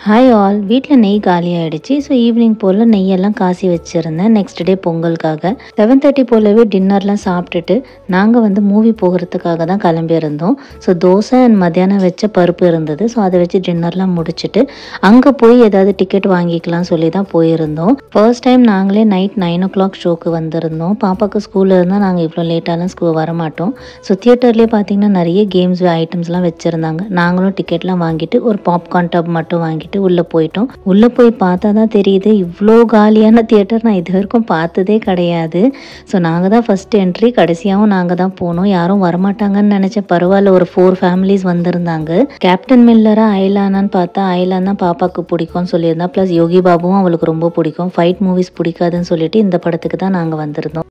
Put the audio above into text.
hi all வீட்டில் நெய் காலி ஆயிடுச்சு ஸோ ஈவினிங் போல் நெய்யெல்லாம் காசி வச்சுருந்தேன் நெக்ஸ்ட் டே பொங்கலுக்காக செவன் தேர்ட்டி போலவே டின்னர்லாம் சாப்பிட்டுட்டு நாங்கள் வந்து மூவி போகிறதுக்காக தான் கிளம்பியிருந்தோம் ஸோ தோசை அண்ட் மத்தியானம் வச்ச பருப்பு இருந்தது ஸோ அதை வச்சு டின்னர்லாம் முடிச்சுட்டு அங்கே போய் ஏதாவது டிக்கெட் வாங்கிக்கலாம் சொல்லி தான் போயிருந்தோம் ஃபர்ஸ்ட் டைம் நாங்களே நைட் நைன் ஓ கிளாக் ஷோக்கு வந்திருந்தோம் பாப்பாவுக்கு ஸ்கூலில் இருந்தால் நாங்கள் இவ்வளோ லேட்டாலாம் ஸ்கூல் வரமாட்டோம் ஸோ தியேட்டர்லேயே பார்த்தீங்கன்னா நிறைய கேம்ஸ் ஐட்டம்ஸ்லாம் வச்சுருந்தாங்க நாங்களும் டிக்கெட்லாம் வாங்கிட்டு ஒரு பாப்கார்ன் டப் மட்டும் வாங்கிட்டு உள்ளே போயிட்டோம் உள்ளே போய் பார்த்தா தான் தெரியுது இவ்வளோ காலியான தியேட்டர் நான் இது வரைக்கும் பார்த்ததே கிடையாது ஸோ நாங்கள் தான் ஃபர்ஸ்ட் என்ட்ரி கடைசியாகவும் நாங்கள் தான் போனோம் யாரும் வரமாட்டாங்கன்னு நினச்சேன் பரவாயில்ல ஒரு ஃபோர் ஃபேமிலிஸ் வந்திருந்தாங்க கேப்டன் மில்லரா ஐலானான்னு பார்த்தா ஐலான் தான் பாப்பாவுக்கு பிடிக்கும்னு சொல்லியிருந்தா ப்ளஸ் யோகி பாபுவும் அவளுக்கு ரொம்ப பிடிக்கும் ஃபைட் மூவிஸ் பிடிக்காதுன்னு சொல்லிட்டு இந்த படத்துக்கு தான் நாங்கள் வந்திருந்தோம்